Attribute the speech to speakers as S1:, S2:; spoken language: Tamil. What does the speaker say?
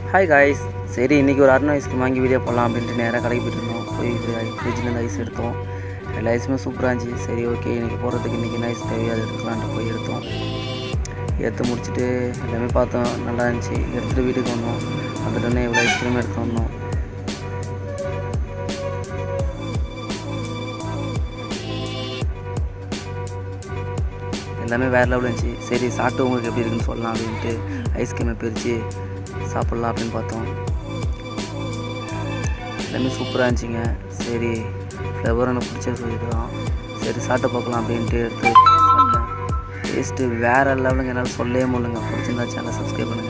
S1: ஹாய் காய்ஸ் சரி இன்றைக்கி ஒரு அருண் ஐஸ்கிரீம் வாங்கி வீடியோ போடலாம் அப்படின்ட்டு நேராக கடைக்கு போயிட்டு இருந்தோம் போய் ஃப்ரிட்ஜ்லேருந்து ஐஸ் எடுத்தோம் எல்லா ஐஸுமே சூப்பராக இருந்துச்சு சரி ஓகே இன்றைக்கி போகிறதுக்கு இன்றைக்கி என்ன ஐஸ் தேவையோ அதை எடுக்கலான்ட்டு போய் எடுத்தோம் எடுத்து முடிச்சுட்டு எல்லாமே பார்த்தோம் நல்லா இருந்துச்சு எடுத்துகிட்டு வீட்டுக்கு வந்தோம் வந்துட்டோன்னே இவ்வளோ ஐஸ்கிரீம் எடுத்து வந்தோம் எல்லாமே வேறு லெவலில் இருந்துச்சு சரி சாப்பிட்டு உங்களுக்கு எப்படி இருக்குன்னு சொல்லலாம் அப்படின்ட்டு ஐஸ்கிரீமை பிரித்து சாப்பிட்லாம் அப்படின்னு பார்த்தோம் எல்லாமே சூப்பராக இருந்துச்சுங்க சரி ஃப்ளவர் எனக்கு பிடிச்ச சொல்லிதான் சரி சாப்பிட்டு பார்க்கலாம் அப்படின்ட்டு எடுத்து சாப்பிட்டேன் டேஸ்ட்டு வேறு லெவலுங்க என்னால் சொல்லவே முடியலங்க பிடிச்சிருந்தா சேனல் சப்ஸ்கிரைப் பண்ணுங்கள்